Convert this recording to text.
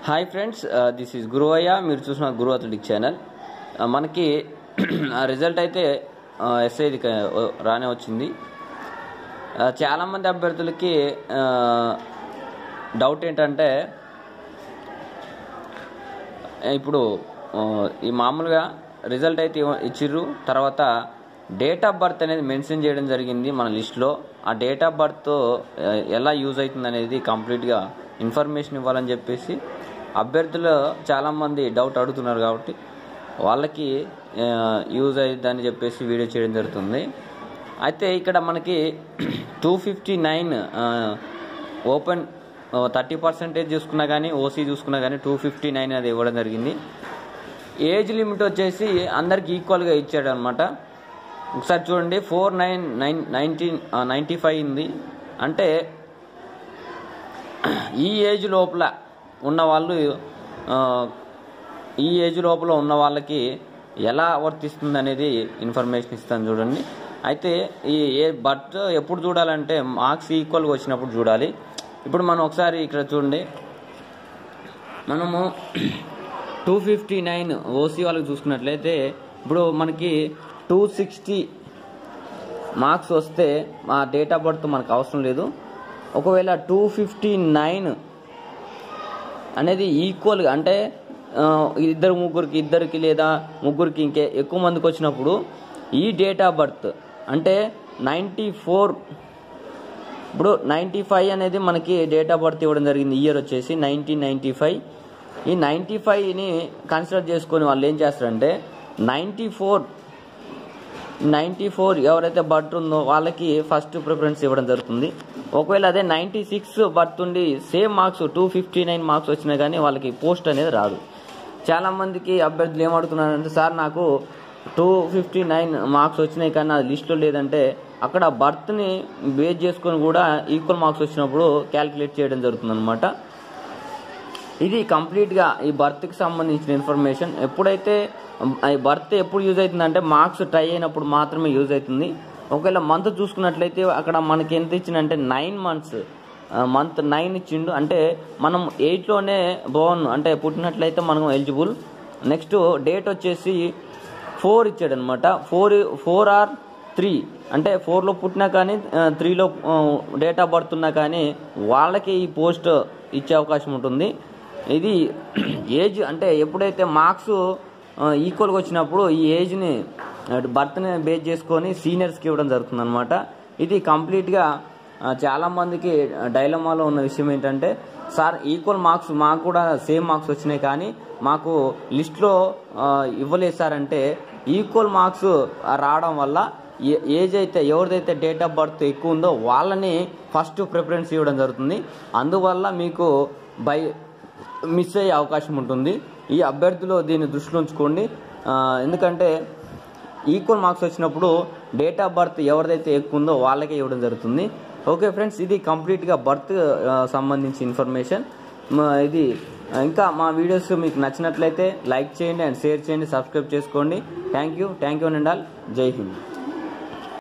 hi friends this is Guruvayya మీరు చూసిన గురు athletic channel మనకి ఆ రిజల్ట్ అయితే ఎస్ఐది రానే వచ్చింది ఆ, చాలామంది అభ్యర్థులకి ఆ, డౌట్ ఏంటంటే ఇప్పుడు ఆ, ఈ మామూలుగా రిజల్ట్ అయితే ఇవ్వ- ఇచ్చిర్రు తర్వాత డేట్ ఆఫ్ బర్త్ అనేది మెన్షన్ చేయడం జరిగింది మన లిస్ట్లో ఆ డేట్ ఆఫ్ బర్త్ ఆ, ఎలా యూజ్ అవుతుంది అనేది కంప్లీట్గా ఇన్ఫర్మేషన్ ఇవ్వాలని చెప్పేసి అభ్యర్థులు చాలామంది డౌట్ అడుగుతున్నారు కాబట్టి వాళ్ళకి యూజ్ అవుతుందని చెప్పేసి వీడియో చేయడం జరుగుతుంది అయితే ఇక్కడ మనకి two fifty nine open thirty percentage చూసుకున్నా కానీ ఓసీ చూసుకున్నా కానీ టూ ఫిఫ్టీ నైన్ అది ఇవ్వడం జరిగింది ఏజ్ లిమిట్ వచ్చేసి అందరికి ఈక్వల్గా ఇచ్చాడు అనమాట ఒకసారి చూడండి four nine nine nineteen ninety five ఉంది అంటే ఈ ఏజ్ లోపల ఉన్న వాళ్ళు ఆ, ఈ ఏజ్ లోపల ఉన్న వాళ్ళకి ఎలా వర్తిస్తుంది అనేది ఇన్ఫర్మేషన్ ఇస్తాను చూడండి అయితే ఈ ఏ బట్ ఎప్పుడు చూడాలంటే మార్క్స్ ఈక్వల్గా వచ్చినప్పుడు చూడాలి ఇప్పుడు మనం ఒకసారి ఇక్కడ చూడండి మనము టూ ఫిఫ్టీ నైన్ ఓసీ వాళ్ళకి చూసుకున్నట్లయితే ఇప్పుడు మనకి టూ సిక్స్టీ మార్క్స్ వస్తే మా డేట్ ఆఫ్ బర్త్ మనకు అవసరం లేదు ఒకవేళ టూ ఫిఫ్టీ నైన్ అనేది ఈక్వల్గా అంటే ఆ, ఇద్దరు ముగ్గురికి ఇద్దరికి లేదా ముగ్గురికి ఇంకే ఎక్కువ మందికి వచ్చినప్పుడు ఈ డేట్ ఆఫ్ బర్త్ అంటే నైంటీ ఫోర్ ఇప్పుడు నైంటీ ఫైవ్ అనేది మనకి డేట్ ఆఫ్ బర్త్ ఇవ్వడం జరిగింది ఇయర్ వచ్చేసి నైన్టీన్ నైంటీ ఫైవ్ ఈ నైంటీ ఫైవ్ని కన్సిడర్ చేసుకొని వాళ్ళు ఏం చేస్తారంటే నైంటీ ఫోర్ నైంటీ ఫోర్ ఎవరైతే బర్త్ ఉందో వాళ్ళకి ఫస్ట్ ప్రిఫరెన్స్ ఇవ్వడం జరుగుతుంది ఒకవేళ అదే నైంటీ సిక్స్ బర్త్ ఉండి same marks two fifty nine marks వచ్చినా కానీ వాళ్ళకి పోస్ట్ అనేది రాదు చాలా మందికి అభ్యర్థులు ఏమడుతున్నారంటే సార్ నాకు టూ ఫిఫ్టీ నైన్ మార్క్స్ వచ్చినాయి కానీ అది లిస్ట్లో లేదంటే అక్కడ బర్త్ని బేస్ చేసుకొని కూడా ఈక్వల్ మార్క్స్ వచ్చినప్పుడు క్యాలిక్యులేట్ చేయడం జరుగుతుంది ఇది కంప్లీట్గా ఈ బర్త్కి సంబంధించిన ఇన్ఫర్మేషన్ ఎప్పుడైతే ఈ బర్త్ ఎప్పుడు యూజ్ అవుతుందంటే మార్క్స్ ట్రై అయినప్పుడు మాత్రమే యూజ్ అవుతుంది ఒకవేళ మంత్ చూసుకున్నట్లయితే అక్కడ మనకి ఎంత ఇచ్చిందంటే నైన్ మంత్స్ మంత్ నైన్ ఇచ్చిండు అంటే మనం ఎయిట్లోనే బోర్న్ అంటే పుట్టినట్లయితే మనం ఎలిజిబుల్ నెక్స్ట్ డేట్ వచ్చేసి ఫోర్ ఇచ్చాడు అనమాట ఫోర్ ఫోర్ ఆర్ త్రీ అంటే ఫోర్లో పుట్టినా కానీ త్రీలో డేట్ ఆఫ్ బర్త్ ఉన్నా కానీ వాళ్ళకి ఈ పోస్ట్ ఇచ్చే అవకాశం ఉంటుంది ఇది ఏజ్ అంటే ఎప్పుడైతే మార్క్స్ ఈక్వల్గా వచ్చినప్పుడు ఈ ఏజ్ని బర్త్ని బేస్ చేసుకొని సీనియర్స్కి ఇవ్వడం జరుగుతుంది అనమాట ఇది కంప్లీట్గా ఆ, చాలా మందికి డైలమాలో ఉన్న విషయం ఏంటంటే సార్ ఈక్వల్ మార్క్స్ మాకు కూడా సేమ్ మార్క్స్ వచ్చినాయి కానీ మాకు లిస్ట్లో ఆ, ఇవ్వలేదు సార్ అంటే ఈక్వల్ మార్క్స్ రావడం వల్ల ఏ- ఏజ్ అయితే ఎవరిదైతే డేట్ ఆఫ్ బర్త్ ఎక్కువ ఉందో వాళ్ళని ఫస్ట్ ప్రిఫరెన్స్ ఇవ్వడం జరుగుతుంది అందువల్ల మీకు బై మిస్ అయ్యే అవకాశం ఉంటుంది ఈ అభ్యర్థులు దీన్ని దృష్టిలో ఉంచుకోండి ఆ, ఎందుకంటే ఈక్వల్ మార్క్స్ వచ్చినప్పుడు డేట్ ఆఫ్ బర్త్ ఎవరిదైతే ఎక్కువ ఉందో వాళ్ళకే ఇవ్వడం జరుగుతుంది ఓకే ఫ్రెండ్స్ ఇది కంప్లీట్గా బర్త్ సంబంధించి ఇన్ఫర్మేషన్ ఇది ఇంకా మా వీడియోస్ మీకు నచ్చినట్లయితే లైక్ చేయండి అండ్ షేర్ చేయండి సబ్స్క్రైబ్ చేసుకోండి thank you thank you and all Jai Hind